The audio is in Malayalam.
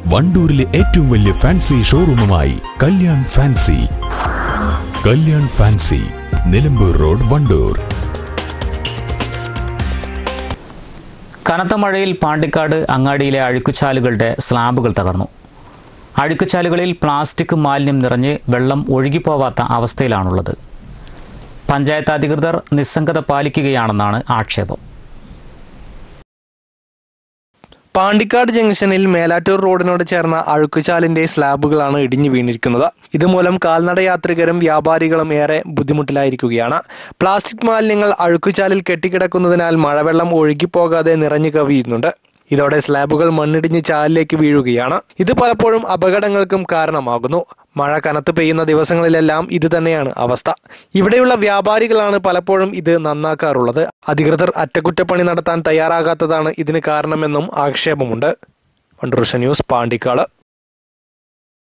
വണ്ടൂരിലെ ഏറ്റവും വലിയ ഫാൻസി ഷോറൂമുമായി Kalyan fancy Kalyan fancy Nilambur road Wandoor കനത്ത മഴയിൽ പാണ്ടിക്കാട് അങ്ങാടിയിലെ അഴുക്കുചാലുകളുടെ സ്ലാബുകൾ തകർന്നു അഴുക്കുചാലുകളിൽ പ്ലാസ്റ്റിക് മാലിന്യം നിറഞ്ഞ് വെള്ളം ഒഴുകിപ്പോവാത്ത അവസ്ഥയിലാണുള്ളത് പഞ്ചായത്ത് അധികൃതർ നിസ്സംഗത പാലിക്കുകയാണെന്നാണ് ആക്ഷേപം പാണ്ടിക്കാട് ജംഗ്ഷനിൽ മേലാറ്റൂർ റോഡിനോട് ചേർന്ന അഴുക്കുചാലിന്റെ സ്ലാബുകളാണ് ഇടിഞ്ഞു വീണിരിക്കുന്നത് ഇതുമൂലം കാൽനട യാത്രികരും വ്യാപാരികളും ഏറെ ബുദ്ധിമുട്ടിലായിരിക്കുകയാണ് പ്ലാസ്റ്റിക് മാലിന്യങ്ങൾ അഴുക്കുചാലിൽ കെട്ടിക്കിടക്കുന്നതിനാൽ മഴവെള്ളം ഒഴുകിപ്പോകാതെ നിറഞ്ഞു കവിയുന്നുണ്ട് ഇതോടെ സ്ലാബുകൾ മണ്ണിടിഞ്ഞ് ചാലിലേക്ക് വീഴുകയാണ് ഇത് പലപ്പോഴും അപകടങ്ങൾക്കും കാരണമാകുന്നു മഴ കനത്ത് പെയ്യുന്ന ദിവസങ്ങളിലെല്ലാം ഇത് തന്നെയാണ് അവസ്ഥ ഇവിടെയുള്ള വ്യാപാരികളാണ് പലപ്പോഴും ഇത് നന്നാക്കാറുള്ളത് അധികൃതർ അറ്റകുറ്റപ്പണി നടത്താൻ തയ്യാറാകാത്തതാണ് ഇതിന് കാരണമെന്നും ആക്ഷേപമുണ്ട് വണ്ടൂർഷ ന്യൂസ് പാണ്ടിക്കാട്